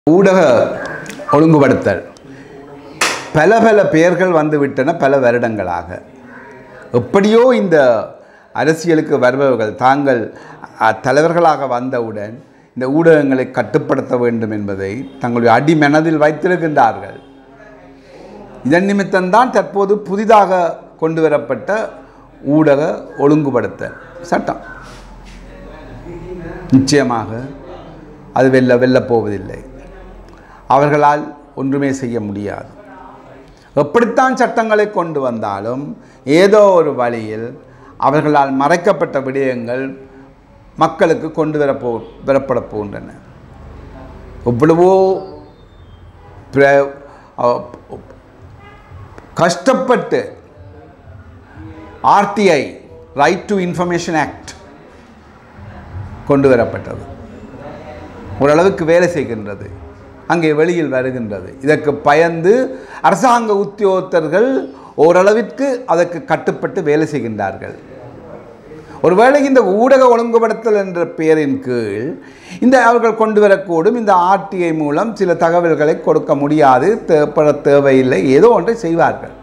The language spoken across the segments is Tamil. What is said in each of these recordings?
ஊடக ஒழுங்குபடுத்தல் பல பல பெயர்கள் வந்துவிட்டன பல வருடங்களாக எப்படியோ இந்த அரசியலுக்கு வருபவர்கள் தாங்கள் அ, தலைவர்களாக வந்தவுடன் இந்த ஊடகங்களை கட்டுப்படுத்த வேண்டும் என்பதை தங்களுடைய அடிமனதில் வைத்திருக்கின்றார்கள் இதன் நிமித்தம்தான் தற்போது புதிதாக கொண்டு வரப்பட்ட ஊடக ஒழுங்குபடுத்தல் சட்டம் நிச்சயமாக அது வெல்ல வெல்லப் போவதில்லை அவர்களால் ஒன்றுமே செய்ய முடியாது எப்படித்தான் சட்டங்களை கொண்டு வந்தாலும் ஏதோ ஒரு வழியில் அவர்களால் மறைக்கப்பட்ட விடயங்கள் மக்களுக்கு கொண்டு வரப்போ வரப்பட போகின்றன எவ்வளவோ பிர- அ- கஷ்டப்பட்டு RTI right to information act கொண்டு வரப்பட்டது ஓரளவுக்கு வேலை செய்கின்றது அங்கே வெளியில் வருகின்றது இதற்கு பயந்து அரசாங்க உத்தியோகத்தர்கள் ஓரளவிற்கு அதற்கு கட்டுப்பட்டு வேலை செய்கின்றார்கள் ஒருவேளை இந்த ஊடக ஒழுங்குபடுத்தல் என்ற பெயரின் கீழ் இந்த அவர்கள் கொண்டு வரக்கூடும் இந்த ஆர்டிஐ மூலம் சில தகவல்களை கொடுக்க முடியாது தேவைப்பட தேவையில்லை ஏதோ ஒன்றை செய்வார்கள்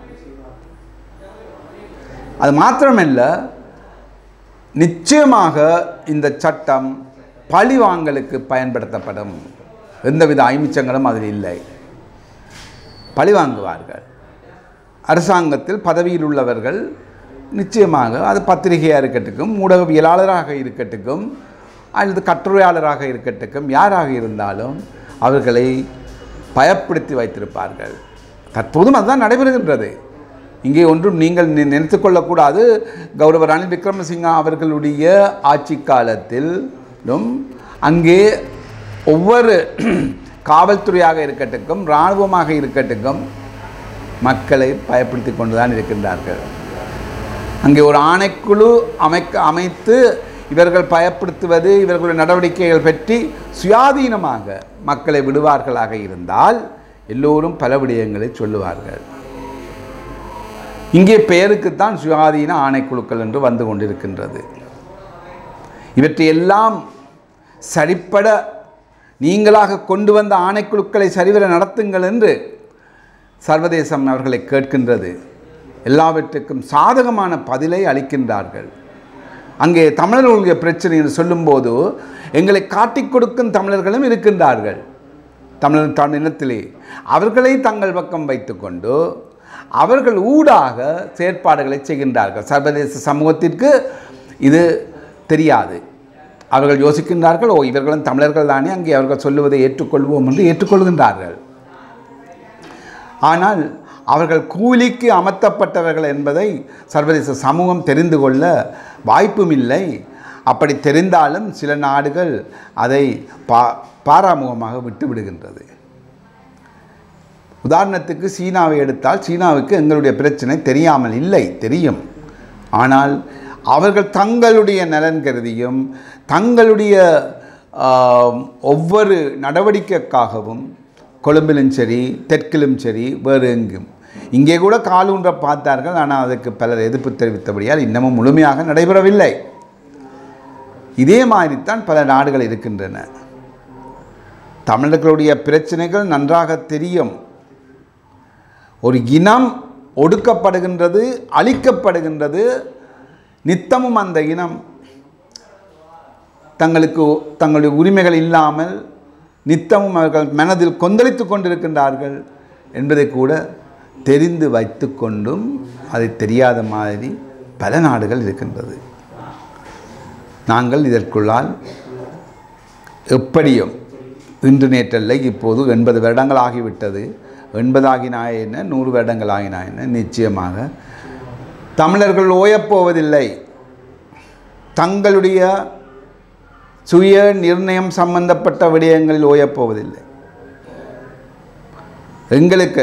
அது மாத்திரமல்ல நிச்சயமாக இந்த சட்டம் பழிவாங்கலுக்கு பயன்படுத்தப்படும் எந்தவித ஐமிச்சங்களும் அதில் இல்லை பழிவாங்குவார்கள் அரசாங்கத்தில் பதவியில் உள்ளவர்கள் நிச்சயமாக அது பத்திரிகையாக இருக்கட்டுக்கும் ஊடகவியலாளராக இருக்கட்டுக்கும் அல்லது கட்டுரையாளராக இருக்கட்டுக்கும் யாராக இருந்தாலும் அவர்களை பயப்படுத்தி வைத்திருப்பார்கள் தற்போதும் அதுதான் நடைபெறுகின்றது இங்கே ஒன்றும் நீங்கள் நி- நினைத்துக் கொள்ளக்கூடாது கௌரவ ரணில் விக்ரமசிங்கா அவர்களுடைய ஆட்சி காலத்திலும் அங்கே ஒவ்வொரு காவல்துறையாக இருக்கட்டுக்கும் இராணுவமாக இருக்கட்டுக்கும் மக்களை பயப்படுத்தி கொண்டுதான் இருக்கின்றார்கள் அங்கே ஒரு ஆணைக்குழு அமைக்க அமைத்து இவர்கள் பயப்படுத்துவது இவர்களுடைய நடவடிக்கைகள் பற்றி சுயாதீனமாக மக்களை விடுவார்களாக இருந்தால் எல்லோரும் பல விடயங்களை சொல்லுவார்கள் இங்கே பெயருக்குத்தான் சுயாதீன ஆணைக்குழுக்கள் என்று வந்து கொண்டிருக்கின்றது இவற்றையெல்லாம் சரிப்பட நீங்களாக கொண்டு வந்த ஆணைக்குழுக்களை சரிவர நடத்துங்கள் என்று சர்வதேசம் அவர்களை கேட்கின்றது எல்லாவற்றுக்கும் சாதகமான பதிலை அளிக்கின்றார்கள் அங்கே தமிழர்களுடைய பிரச்சனை என்று சொல்லும்போது எங்களை காட்டிக் கொடுக்கும் தமிழர்களும் இருக்கின்றார்கள் தமிழர் தமிழ் இனத்திலே அவர்களை தங்கள் பக்கம் வைத்துக்கொண்டு அவர்கள் ஊடாக செயற்பாடுகளை செய்கின்றார்கள் சர்வதேச சமூகத்திற்கு இது தெரியாது அவர்கள் யோசிக்கின்றார்கள் ஓ இவர்களும் தமிழர்கள் தானே அங்கே அவர்கள் சொல்லுவதை ஏற்றுக்கொள்வோம் என்று ஏற்றுக்கொள்கின்றார்கள் ஆனால் அவர்கள் கூலிக்கு அமர்த்தப்பட்டவர்கள் என்பதை சர்வதேச சமூகம் தெரிந்து கொள்ள வாய்ப்பும் இல்லை அப்படி தெரிந்தாலும் சில நாடுகள் அதை பா பாராமுகமாக விட்டு விடுகின்றது உதாரணத்துக்கு சீனாவை எடுத்தால் சீனாவுக்கு எங்களுடைய பிரச்சனை தெரியாமல் இல்லை தெரியும் ஆனால் அவர்கள் தங்களுடைய நலன் கருதியும் தங்களுடைய ஆம், ஒவ்வொரு நடவடிக்கைக்காகவும் கொழும்பிலும் சரி தெற்கிலும் சரி வேறு எங்கும் இங்கே கூட காலூன்ற பார்த்தார்கள் ஆனால் அதுக்கு பலர் எதிர்ப்பு தெரிவித்தபடியால் இன்னமும் முழுமையாக நடைபெறவில்லை இதே மாதிரித்தான் பல நாடுகள் இருக்கின்றன தமிழர்களுடைய பிரச்சனைகள் நன்றாக தெரியும் ஒரு இனம் ஒடுக்கப்படுகின்றது அழிக்கப்படுகின்றது நித்தமும் அந்த இனம் தங்களுக்கு தங்களுடைய உரிமைகள் இல்லாமல் நித்தமும் அவர்கள் மனதில் கொந்தளித்து கொண்டிருக்கின்றார்கள் என்பதை கூட தெரிந்து வைத்துக்கொண்டும் அதை தெரியாத மாதிரி பல நாடுகள் இருக்கின்றது நாங்கள் இதற்குள்ளால் எப்படியும் இன்று நேற்றல்ல இப்போது எண்பது வருடங்கள் ஆகிவிட்டது எண்பதாகினா என்ன நூறு வருடங்கள் ஆகினா என்ன நிச்சயமாக தமிழர்கள் ஓயப்போவதில்லை தங்களுடைய சுய நிர்ணயம் சம்பந்தப்பட்ட விடயங்களில் ஓயப்போவதில்லை எங்களுக்கு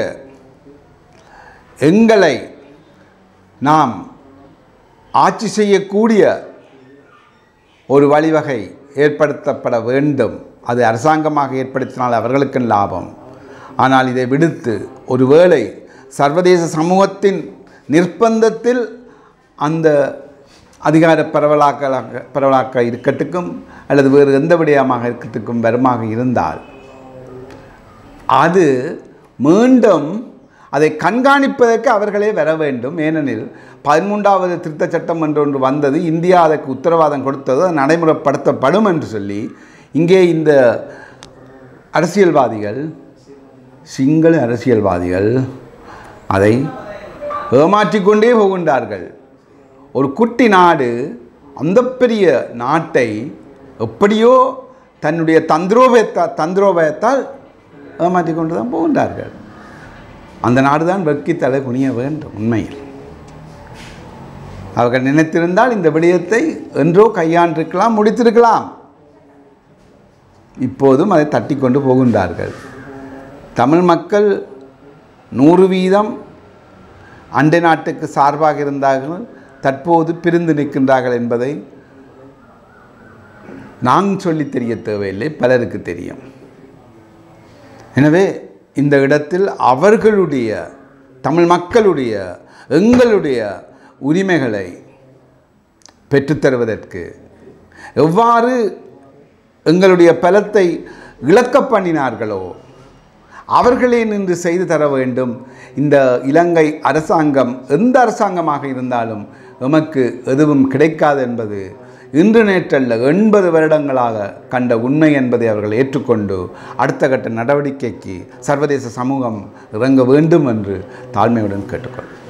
எங்களை நாம் ஆட்சி செய்யக்கூடிய ஒரு வழிவகை ஏற்படுத்தப்பட வேண்டும் அது அரசாங்கமாக ஏற்படுத்தினால் அவர்களுக்கு லாபம் ஆனால் இதை விடுத்து ஒருவேளை சர்வதேச சமூகத்தின் நிர்பந்தத்தில் அந்த அதிகார பரவலாக்கலாக பரவலாக்க இருக்கட்டுக்கும் அல்லது வேறு எந்த விடயமாக இருக்கட்டுக்கும் வருமாக இருந்தால் அது மீண்டும் அதை கண்காணிப்பதற்கு அவர்களே வர வேண்டும் ஏனெனில் பதிமூன்றாவது திருத்தச் சட்டம் என்று ஒன்று வந்தது இந்தியா அதற்கு உத்தரவாதம் கொடுத்தது அது நடைமுறைப்படுத்தப்படும் என்று சொல்லி இங்கே இந்த அரசியல்வாதிகள் சிங்கள அரசியல்வாதிகள் அதை ஏமாற்றிக்கொண்டே போகின்றார்கள் ஒரு குட்டி நாடு அந்த பெரிய நாட்டை எப்படியோ தன்னுடைய தந்திரோபயத்தா தந்திரோபயத்தால் ஏமாற்றி கொண்டு தான் போகின்றார்கள் அந்த நாடு தான் வெட்கி தலை குனிய வேண்டும் உண்மையில் அவர்கள் நினைத்திருந்தால் இந்த விடயத்தை என்றோ கையாண்டிருக்கலாம் முடித்திருக்கலாம் இப்போதும் அதை தட்டி கொண்டு போகின்றார்கள் தமிழ் மக்கள் நூறு வீதம் அண்டை நாட்டுக்கு சார்பாக இருந்தார்கள் தற்போது பிரிந்து நிற்கின்றார்கள் என்பதை நான் சொல்லித் தெரிய தேவையில்லை பலருக்கு தெரியும் எனவே இந்த இடத்தில் அவர்களுடைய தமிழ் மக்களுடைய எங்களுடைய உரிமைகளை பெற்றுத்தருவதற்கு எவ்வாறு எங்களுடைய பலத்தை இழக்க பண்ணினார்களோ அவர்களே நின்று செய்து தர வேண்டும் இந்த இலங்கை அரசாங்கம் எந்த அரசாங்கமாக இருந்தாலும் எமக்கு எதுவும் கிடைக்காது என்பது இன்று நேற்றல்ல எண்பது வருடங்களாக கண்ட உண்மை என்பதை அவர்கள் ஏற்றுக்கொண்டு அடுத்த கட்ட நடவடிக்கைக்கு சர்வதேச சமூகம் இறங்க வேண்டும் என்று தாழ்மையுடன் கேட்டுக்கொள்